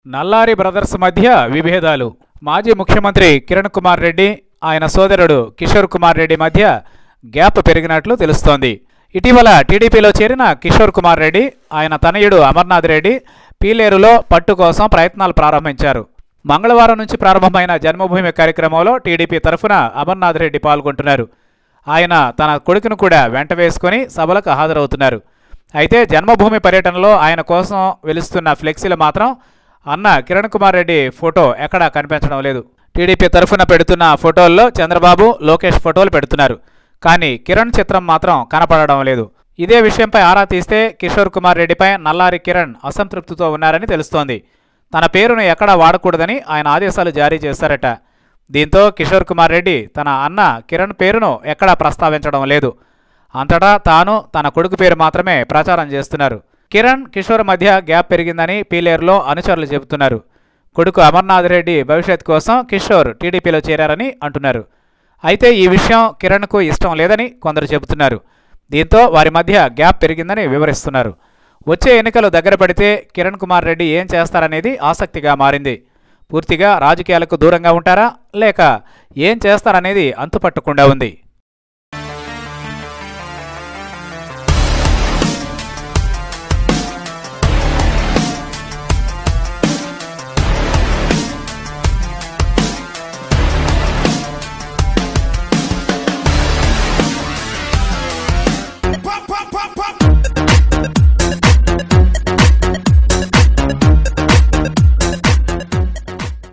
Nallari brothers మధ్య విభేదాలు మాజీ ముఖ్యమంత్రి కిరణ్ కుమార్ రెడ్డి ఆయన సోదరుడు కిషోర్ కుమార్ రెడ్డి మధ్య గ్యాప్ పెరిగినట్లు తెలుస్తోంది ఇటీవల టీడీపీలో చేరిన కిషోర్ కుమార్ రెడ్డి ఆయన తనయుడు అమర్నాథ్ రెడ్డి పీలేరులో పట్టు కోసం ప్రయత్నాలు ప్రారంభించారు మంగళవారం నుంచి ప్రారంభమైన జన్మభూమి కార్యక్రమంలో టీడీపీ తరఫున అమర్నాథ్ రెడ్డి పాల్గొంటున్నారు ఆయన తన కొడుకును కూడా వెంట వేసుకుని సభలకు హాజరవుతున్నారు అయితే జన్మభూమి పర్యటనలో ఆయన కోసం వెలుస్తున్న ఫ్లెక్సీలు మాత్రం అన్న కిరణ్ కుమార్ రెడ్డి ఫోటో ఎక్కడా కనిపించడం లేదు టీడీపీ తరఫున పెడుతున్న ఫోటోల్లో చంద్రబాబు లోకేష్ ఫోటోలు పెడుతున్నారు కానీ కిరణ్ చిత్రం మాత్రం కనపడడం లేదు ఇదే విషయంపై ఆరా తీస్తే కిషోర్ కుమార్ రెడ్డిపై నల్లారి కిరణ్ అసంతృప్తితో ఉన్నారని తెలుస్తోంది తన పేరును ఎక్కడా వాడకూడదని ఆయన ఆదేశాలు జారీ చేశారట దీంతో కిషోర్ కుమార్ రెడ్డి తన అన్న కిరణ్ పేరును ఎక్కడా ప్రస్తావించడం లేదు అంతటా తాను తన కొడుకు పేరు మాత్రమే ప్రచారం చేస్తున్నారు కిరణ్ కిషోర్ మధ్య గ్యాప్ పెరిగిందని పీలేరులో అనుచరులు చెబుతున్నారు కొడుకు అమర్నాథ్ రెడ్డి భవిష్యత్ కోసం కిషోర్ టీడీపీలో చేరారని అంటున్నారు అయితే ఈ విషయం కిరణ్కు ఇష్టం లేదని కొందరు చెబుతున్నారు దీంతో వారి మధ్య గ్యాప్ పెరిగిందని వివరిస్తున్నారు వచ్చే ఎన్నికలు దగ్గర పడితే కిరణ్ కుమార్ రెడ్డి ఏం చేస్తారనేది ఆసక్తిగా మారింది పూర్తిగా రాజకీయాలకు దూరంగా ఉంటారా లేక ఏం చేస్తారనేది అంతుపట్టకుండా ఉంది